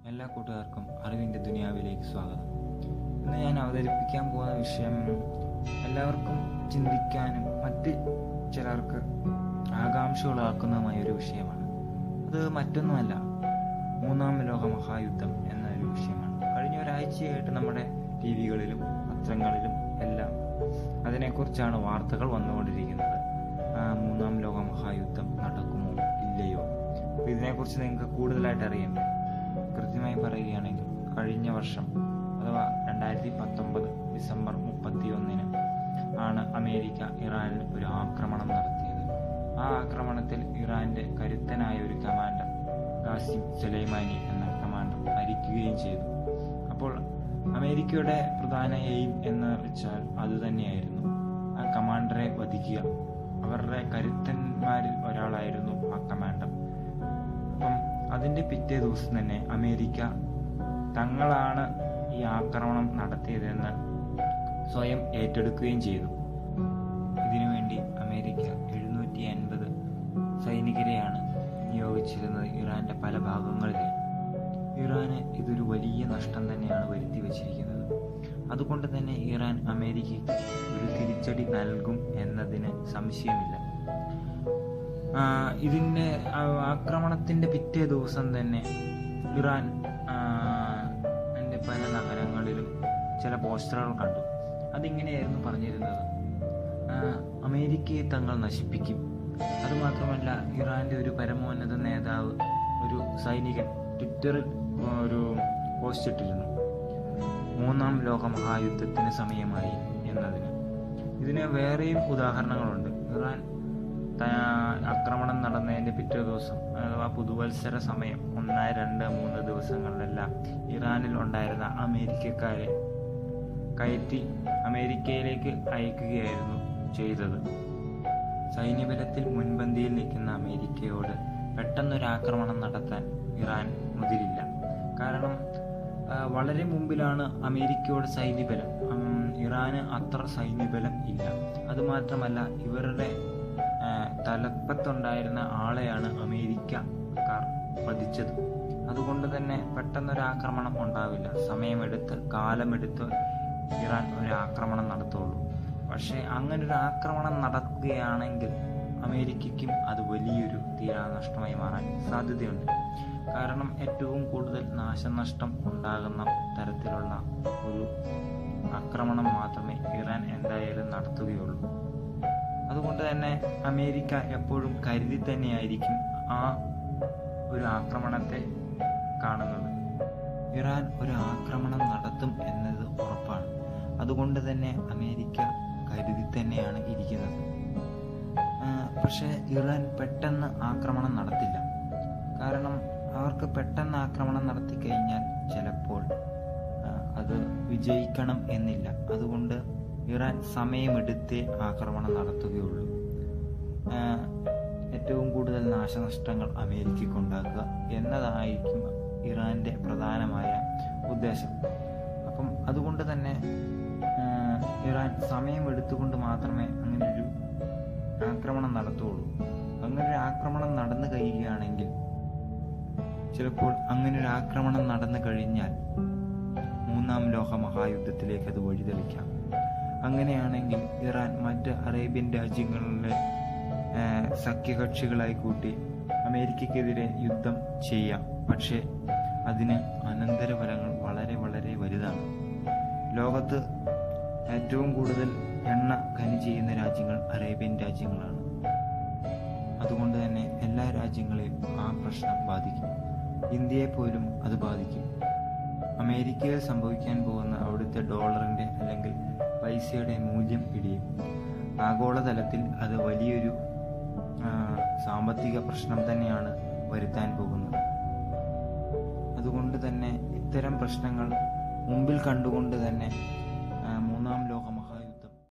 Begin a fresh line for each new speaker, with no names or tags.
എല്ലാ കൂട്ടുകാർക്കും അറിവിൻ്റെ ദുനിയാവിലേക്ക് സ്വാഗതം ഇന്ന് ഞാൻ അവതരിപ്പിക്കാൻ പോകുന്ന വിഷയം എല്ലാവർക്കും ചിന്തിക്കാനും മറ്റ് ചിലർക്ക് ആകാംക്ഷകളാക്കുന്നതുമായ ഒരു വിഷയമാണ് അത് മറ്റൊന്നുമല്ല മൂന്നാം ലോക മഹായുദ്ധം എന്ന ഒരു വിഷയമാണ് കഴിഞ്ഞ ഒരാഴ്ചയായിട്ട് നമ്മുടെ ടി വികളിലും പത്രങ്ങളിലും എല്ലാം അതിനെക്കുറിച്ചാണ് വാർത്തകൾ വന്നുകൊണ്ടിരിക്കുന്നത് ആ, മൂന്നാം ലോക മഹായുദ്ധം നടക്കുമോ ഇല്ലയോ അപ്പോൾ ഇതിനെക്കുറിച്ച് നിങ്ങൾക്ക് കൂടുതലായിട്ട് അറിയണ്ടേ കൃത്യമായി പറയുകയാണെങ്കിൽ കഴിഞ്ഞ വർഷം അഥവാ രണ്ടായിരത്തി പത്തൊമ്പത് ഡിസംബർ മുപ്പത്തി ഒന്നിന് ആണ് അമേരിക്ക ഇറാനിൽ ഒരു ആക്രമണം നടത്തിയത് ആ ആക്രമണത്തിൽ ഇറാന്റെ കരുത്തനായ ഒരു കമാൻഡർ ഖാസിം സുലൈമാനി എന്ന കമാൻഡർ മരിക്കുകയും ചെയ്തു അപ്പോൾ അമേരിക്കയുടെ പ്രധാന എയിം എന്ന് വെച്ചാൽ അതുതന്നെയായിരുന്നു ആ കമാൻഡറെ വധിക്കുക അവരുടെ കരുത്തന്മാരിൽ ഒരാളായിരുന്നു ആ കമാൻഡർ അപ്പം അതിന്റെ പിറ്റേ ദിവസം തന്നെ അമേരിക്ക തങ്ങളാണ് ഈ ആക്രമണം നടത്തിയതെന്ന് സ്വയം ഏറ്റെടുക്കുകയും ചെയ്തു ഇതിനുവേണ്ടി അമേരിക്ക എഴുന്നൂറ്റി അൻപത് സൈനികരെയാണ് നിയോഗിച്ചിരുന്നത് ഇറാന്റെ പല ഭാഗങ്ങളിലായി ഇറാന് ഇതൊരു വലിയ നഷ്ടം തന്നെയാണ് വരുത്തി വച്ചിരിക്കുന്നത് അതുകൊണ്ട് തന്നെ ഇറാൻ അമേരിക്കയ്ക്ക് ഒരു തിരിച്ചടി നൽകും എന്നതിന് സംശയമില്ല ആ, ഇതിന്റെ ആ, ആക്രമണത്തിന്റെ പിറ്റേ ദിവസം തന്നെ ഇറാൻ ആ, ന്റെ പല നഗരങ്ങളിലും ചില പോസ്റ്ററുകൾ കണ്ടു അതിങ്ങനെയായിരുന്നു പറഞ്ഞിരുന്നത് ആ, അമേരിക്കയെ തങ്ങൾ നശിപ്പിക്കും അതുമാത്രമല്ല ഇറാന്റെ ഒരു പരമോന്നത നേതാവ് ഒരു സൈനികൻ ട്വിറ്ററിൽ ഒരു പോസ്റ്റ് ഇട്ടിരുന്നു മൂന്നാം ലോക മഹായുദ്ധത്തിന് സമയമായി എന്നതിന് ഇതിന് വേറെയും ഉദാഹരണങ്ങളുണ്ട് ഇറാൻ ത- ആക്രമണം നടന്നതിന്റെ പിറ്റേ ദിവസം അഥവാ പുതുവത്സര സമയം ഒന്ന് രണ്ട് മൂന്ന് ദിവസങ്ങളിലെല്ലാം ഇറാനിൽ ഉണ്ടായിരുന്ന അമേരിക്കക്കാരെ കയറ്റി അമേരിക്കയിലേക്ക് അയക്കുകയായിരുന്നു ചെയ്തത് സൈന്യബലത്തിൽ മുൻപന്തിയിൽ നിൽക്കുന്ന അമേരിക്കയോട് പെട്ടെന്നൊരു ആക്രമണം നടത്താൻ ഇറാൻ മുതിരില്ല കാരണം ആ, വളരെ മുമ്പിലാണ് അമേരിക്കയോട് സൈന്യബലം ഉം, ഇറാന് അത്ര സൈന്യബലം ഇല്ല അതുമാത്രമല്ല ഇവരുടെ ആ, തലപ്പത്തുണ്ടായിരുന്ന ആളെയാണ് അമേരിക്കക്കാർ വധിച്ചത് അതുകൊണ്ട് തന്നെ പെട്ടെന്നൊരു ആക്രമണം ഉണ്ടാവില്ല സമയമെടുത്ത് കാലമെടുത്ത് ഇറാൻ ഒരു ആക്രമണം നടത്തുള്ളൂ പക്ഷേ അങ്ങനെ ഒരു ആക്രമണം നടക്കുകയാണെങ്കിൽ അമേരിക്കയ്ക്കും അത് വലിയൊരു തീരാനഷ്ടമായി മാറാൻ സാധ്യതയുണ്ട് കാരണം ഏറ്റവും കൂടുതൽ നാശനഷ്ടം ഉണ്ടാകുന്ന തരത്തിലുള്ള ഒരു ആക്രമണം മാത്രമേ ഇറാൻ എന്തായാലും നടത്തുകയുള്ളൂ അതുകൊണ്ട് തന്നെ അമേരിക്ക എപ്പോഴും കരുതി തന്നെയായിരിക്കും ആ ഒരു ആക്രമണത്തെ കാണുന്നത് ഇറാൻ ഒരു ആക്രമണം നടത്തും എന്നത് ഉറപ്പാണ് അതുകൊണ്ട് തന്നെ അമേരിക്ക കരുതി തന്നെയാണ് ഇരിക്കുന്നത് ആ, പക്ഷേ ഇറാൻ പെട്ടെന്ന് ആക്രമണം നടത്തില്ല കാരണം അവർക്ക് പെട്ടെന്ന് ആക്രമണം നടത്തി കഴിഞ്ഞാൽ ചിലപ്പോൾ ആ, അത് വിജയിക്കണം എന്നില്ല അതുകൊണ്ട് ഇറാൻ സമയമെടുത്തേ ആക്രമണം നടത്തുകയുള്ളൂ ആ, ഏറ്റവും കൂടുതൽ നാശനഷ്ടങ്ങൾ അമേരിക്കയ്ക്ക് ഉണ്ടാക്കുക എന്നതായിരിക്കും ഇറാന്റെ പ്രധാനമായ ഉദ്ദേശം അപ്പം അതുകൊണ്ട് തന്നെ ആ, ഇറാൻ സമയം എടുത്തുകൊണ്ട് മാത്രമേ അങ്ങനെ ഒരു ആക്രമണം നടത്തുകയുള്ളൂ അങ്ങനെ ഒരു ആക്രമണം നടന്നു കഴിയുകയാണെങ്കിൽ ചിലപ്പോൾ അങ്ങനെ ഒരു ആക്രമണം നടന്നു കഴിഞ്ഞാൽ മൂന്നാം ലോക മഹായുദ്ധത്തിലേക്ക് അത് വഴിതെളിക്കാം അങ്ങനെയാണെങ്കിൽ ഇറാൻ മറ്റ് അറേബ്യൻ രാജ്യങ്ങളിലെ ആ, സഖ്യകക്ഷികളായി കൂട്ടി അമേരിക്കയ്ക്കെതിരെ യുദ്ധം ചെയ്യാം പക്ഷേ അതിന് അനന്തരഫലങ്ങൾ വളരെ വളരെ വലുതാണ് ലോകത്ത് ഏറ്റവും കൂടുതൽ എണ്ണ ഖനി ചെയ്യുന്ന രാജ്യങ്ങൾ അറേബ്യൻ രാജ്യങ്ങളാണ് അതുകൊണ്ട് തന്നെ എല്ലാ രാജ്യങ്ങളെയും ആ പ്രശ്നം ബാധിക്കും ഇന്ത്യയെ പോലും അത് ബാധിക്കും അമേരിക്കയിൽ സംഭവിക്കാൻ പോകുന്ന അവിടുത്തെ ഡോളറിന്റെ അല്ലെങ്കിൽ പൈസയുടെ മൂല്യം ഇടിയും ആഗോളതലത്തിൽ അത് വലിയൊരു ആ, സാമ്പത്തിക പ്രശ്നം തന്നെയാണ് വരുത്താൻ പോകുന്നത് അതുകൊണ്ട് തന്നെ ഇത്തരം പ്രശ്നങ്ങൾ മുമ്പിൽ കണ്ടുകൊണ്ട് തന്നെ